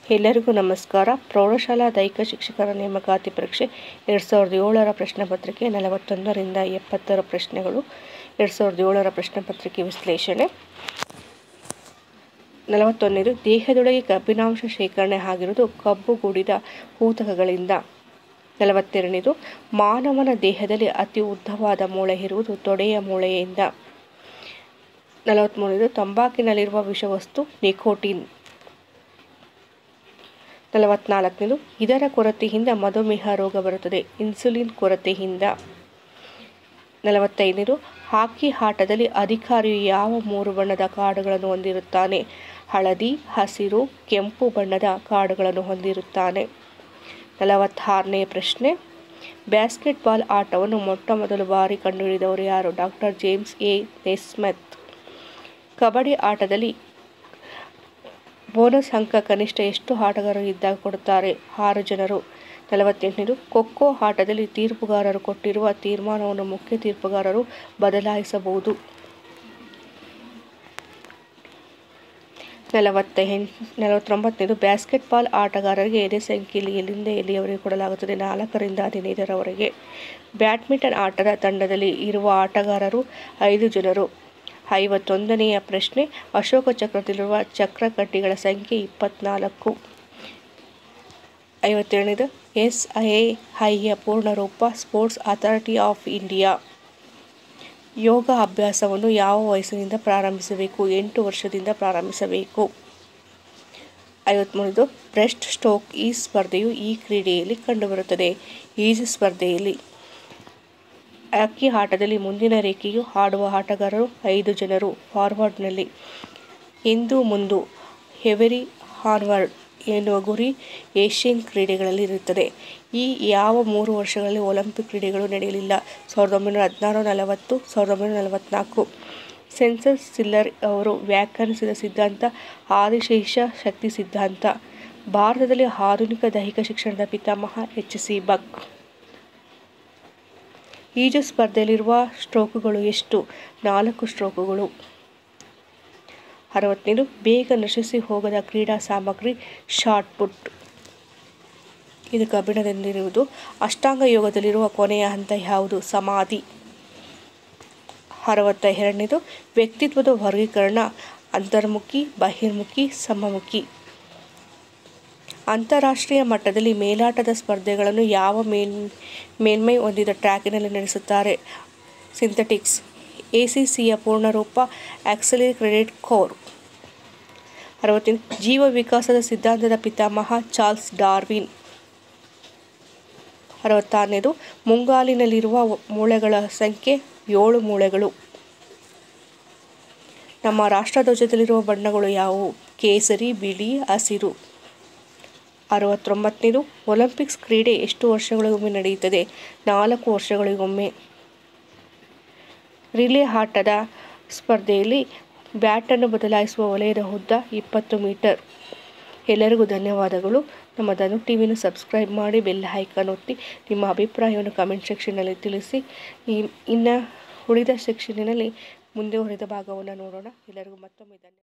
ಎಲ್ಲರಿಗೂ ನಮಸ್ಕಾರ ಪ್ರೌಢಶಾಲಾ ದೈಹಿಕ ಶಿಕ್ಷಕರ ನೇಮಕಾತಿ ಪರೀಕ್ಷೆ ಎರಡು ಸಾವಿರದ ಏಳರ ಪ್ರಶ್ನೆ ಪತ್ರಿಕೆ ನಲವತ್ತೊಂದರಿಂದ ಎಪ್ಪತ್ತರ ಪ್ರಶ್ನೆಗಳು ಎರಡು ಸಾವಿರದ ಏಳರ ಪ್ರಶ್ನೆ ಪತ್ರಿಕೆ ವಿಶ್ಲೇಷಣೆ ನಲವತ್ತೊಂದನೇದು ದೇಹದೊಳಗೆ ಕಬ್ಬಿನಾಂಶ ಶೇಖರಣೆ ಆಗಿರುವುದು ಕಬ್ಬುಗೂಡಿದ ಊತಕಗಳಿಂದ ನಲವತ್ತೆರಡನೇದು ಮಾನವನ ದೇಹದಲ್ಲಿ ಅತಿ ಉದ್ದವಾದ ಮೂಳೆ ಇರುವುದು ತೊಡೆಯ ಮೂಳೆಯಿಂದ ನಲವತ್ತ್ಮೂರನೇದು ತಂಬಾಕಿನಲ್ಲಿರುವ ವಿಷವಸ್ತು ನಿಕೋಟಿನ್ ನಲವತ್ನಾಲ್ಕನೇದು ಇದರ ಕೊರತೆಯಿಂದ ಮಧುಮೇಹ ರೋಗ ಬರುತ್ತದೆ ಇನ್ಸುಲಿನ್ ಕೊರತೆಯಿಂದ ನಲವತ್ತೈದನೇದು ಹಾಕಿ ಆಟದಲ್ಲಿ ಅಧಿಕಾರಿಯು ಯಾವ ಮೂರು ಬಣ್ಣದ ಕಾರ್ಡುಗಳನ್ನು ಹೊಂದಿರುತ್ತಾನೆ ಹಳದಿ ಹಸಿರು ಕೆಂಪು ಬಣ್ಣದ ಕಾರ್ಡುಗಳನ್ನು ಹೊಂದಿರುತ್ತಾನೆ ನಲವತ್ತಾರನೇ ಪ್ರಶ್ನೆ ಬ್ಯಾಸ್ಕೆಟ್ಬಾಲ್ ಆಟವನ್ನು ಮೊಟ್ಟ ಮೊದಲು ಬಾರಿ ಕಂಡುಹಿಡಿದವರು ಯಾರು ಡಾಕ್ಟರ್ ಜೇಮ್ಸ್ ಎ ನೆಸ್ಮೆತ್ ಕಬಡ್ಡಿ ಆಟದಲ್ಲಿ ಬೋನಸ್ ಅಂಕ ಕನಿಷ್ಠ ಎಷ್ಟು ಆಟಗಾರರು ಇದ್ದಾಗ ಕೊಡುತ್ತಾರೆ ಆರು ಜನರು ನಲವತ್ತೆಂಟನೇದು ಖೋಖೋ ಆಟದಲ್ಲಿ ತೀರ್ಪುಗಾರರು ಕೊಟ್ಟಿರುವ ತೀರ್ಮಾನವನ್ನು ಮುಖ್ಯ ತೀರ್ಪುಗಾರರು ಬದಲಾಯಿಸಬಹುದು ನಲವತ್ತ ಎಂಟು ನಲವತ್ತೊಂಬತ್ತನೇದು ಬ್ಯಾಸ್ಕೆಟ್ಬಾಲ್ ಆಟಗಾರರಿಗೆ ಎದೆ ಸಂಖ್ಯೆಯಲ್ಲಿ ಎಲ್ಲಿಂದ ಎಲ್ಲಿಯವರೆಗೆ ಕೊಡಲಾಗುತ್ತದೆ ನಾಲ್ಕರಿಂದ ಹದಿನೈದರವರೆಗೆ ಬ್ಯಾಡ್ಮಿಂಟನ್ ಆಟದ ತಂಡದಲ್ಲಿ ಇರುವ ಆಟಗಾರರು ಐದು ಜನರು ಐವತ್ತೊಂದನೆಯ ಪ್ರಶ್ನೆ ಅಶೋಕ ಚಕ್ರದಲ್ಲಿರುವ ಚಕ್ರಕಡ್ಡಿಗಳ ಸಂಖ್ಯೆ ಇಪ್ಪತ್ನಾಲ್ಕು ಐವತ್ತೇಳನೇದು ಎಸ್ ಐ ಐಯ ಪೂರ್ಣರೂಪ sports authority of India yoga ಅಭ್ಯಾಸವನ್ನು ಯಾವ ವಯಸ್ಸಿನಿಂದ ಪ್ರಾರಂಭಿಸಬೇಕು ಎಂಟು ವರ್ಷದಿಂದ ಪ್ರಾರಂಭಿಸಬೇಕು ಐವತ್ತ್ಮೂರನೇದು ಬ್ರೆಸ್ಟ್ ಸ್ಟ್ರೋಕ್ ಈ ಸ್ಪರ್ಧೆಯು ಈ ಕ್ರೀಡೆಯಲ್ಲಿ ಕಂಡುಬರುತ್ತದೆ ಈಜು ಸ್ಪರ್ಧೆಯಲ್ಲಿ ಹಾಕಿ ಆಟದಲ್ಲಿ ಮುಂದಿನ ರೇಖೆಯು ಆಡುವ ಆಟಗಾರರು ಐದು ಜನರು ಫಾರ್ವರ್ಡ್ನಲ್ಲಿ ಇಂದು ಮುಂದು ಎವರಿ ಹಾರ್ವರ್ಡ್ ಎನ್ನುವ ಗುರಿ ಏಷ್ಯನ್ ಕ್ರೀಡೆಗಳಲ್ಲಿ ಇರುತ್ತದೆ ಈ ಯಾವ ಮೂರು ವರ್ಷಗಳಲ್ಲಿ ಒಲಿಂಪಿಕ್ ಕ್ರೀಡೆಗಳು ನಡೆಯಲಿಲ್ಲ ಸಾವಿರದ ಒಂಬೈನೂರ ಹದಿನಾರು ನಲವತ್ತು ಸಾವಿರದ ಒಂಬೈನೂರ ನಲವತ್ತ್ನಾಲ್ಕು ಸೆನ್ಸರ್ ಸಿಲ್ಲರ್ ಅವರು ವ್ಯಾಖ್ಯಾನಿಸಿದ ಸಿದ್ಧಾಂತ ಆದಿಶೇಷ ಶಕ್ತಿ ಸಿದ್ಧಾಂತ ಭಾರತದಲ್ಲಿ ಆಧುನಿಕ ದೈಹಿಕ ಶಿಕ್ಷಣದ ಪಿತಾಮಹ ಎಚ್ ಸಿ ಬಕ್ ಈಜು ಸ್ಪರ್ಧೆಯಲ್ಲಿರುವ ಸ್ಟ್ರೋಕುಗಳು ಎಷ್ಟು ನಾಲ್ಕು ಸ್ಟ್ರೋಕುಗಳು ಅರವತ್ತನೇದು ಬೇಗ ನಶಿಸಿ ಹೋಗದ ಕ್ರೀಡಾ ಸಾಮಗ್ರಿ ಶಾರ್ಟ್ ಪುಟ್ ಇದು ಕಬ್ಬಿಣದಿಂದಿರುವುದು ಅಷ್ಟಾಂಗ ಯೋಗದಲ್ಲಿರುವ ಕೊನೆಯ ಹಂತ ಯಾವುದು ಸಮಾಧಿ ಅರವತ್ತ ಎರಡನೇದು ವ್ಯಕ್ತಿತ್ವದ ವರ್ಗೀಕರಣ ಅಂತರ್ಮುಖಿ ಬಹಿರ್ಮುಖಿ ಸಮಮುಖಿ ಅಂತಾರಾಷ್ಟ್ರೀಯ ಮಟ್ಟದಲ್ಲಿ ಮೇಲಾಟದ ಸ್ಪರ್ಧೆಗಳನ್ನು ಯಾವ ಮೇಲ್ ಮೇಲ್ಮೈ ಹೊಂದಿದ ಟ್ರ್ಯಾಕಿನಲ್ಲಿ ನಡೆಸುತ್ತಾರೆ ಸಿಂಥೆಟಿಕ್ಸ್ ಎ ಸಿ ಸಿಯ ಪೂರ್ಣರೂಪ ಆಕ್ಸಲಿ ಕ್ರೆಡಿಟ್ ಕೋರ್ ಅರವತ್ತೆಂಟು ಜೀವ ವಿಕಾಸದ ಸಿದ್ಧಾಂತದ ಪಿತಾಮಹ ಚಾರ್ಲ್ಸ್ ಡಾರ್ವಿನ್ ಅರವತ್ತಾರನೇದು ಮುಂಗಾಲಿನಲ್ಲಿರುವ ಮೂಳೆಗಳ ಸಂಖ್ಯೆ ಏಳು ಮೂಳೆಗಳು ನಮ್ಮ ರಾಷ್ಟ್ರಧ್ವಜದಲ್ಲಿರುವ ಬಣ್ಣಗಳು ಯಾವುವು ಕೇಸರಿ ಬಿಳಿ ಹಸಿರು ಅರವತ್ತೊಂಬತ್ತನೇದು ಒಲಿಂಪಿಕ್ಸ್ ಕ್ರೀಡೆ ಎಷ್ಟು ವರ್ಷಗಳಿಗೊಮ್ಮೆ ನಡೆಯುತ್ತದೆ ನಾಲ್ಕು ವರ್ಷಗಳಿಗೊಮ್ಮೆ ರಿಲೇ ಆಟದ ಸ್ಪರ್ಧೆಯಲ್ಲಿ ಬ್ಯಾಟನ್ನು ಬದಲಾಯಿಸುವ ವಲಯದ ಉದ್ದ ಇಪ್ಪತ್ತು ಮೀಟರ್ ಎಲ್ಲರಿಗೂ ಧನ್ಯವಾದಗಳು ನಮ್ಮ ಧನು ಟಿವಿನ ಸಬ್ಸ್ಕ್ರೈಬ್ ಮಾಡಿ ಬೆಲ್ ಐಕಾನ್ ಒತ್ತಿ ನಿಮ್ಮ ಅಭಿಪ್ರಾಯವನ್ನು ಕಮೆಂಟ್ ಸೆಕ್ಷನ್ನಲ್ಲಿ ತಿಳಿಸಿ ಇನ್ನು ಉಳಿದ ಸೆಕ್ಷನ್ನಲ್ಲಿ ಮುಂದೆ ಉಳಿದ ಭಾಗವನ್ನು ನೋಡೋಣ ಎಲ್ಲರಿಗೂ ಮತ್ತೊಮ್ಮೆ ಧನ್ಯವಾದ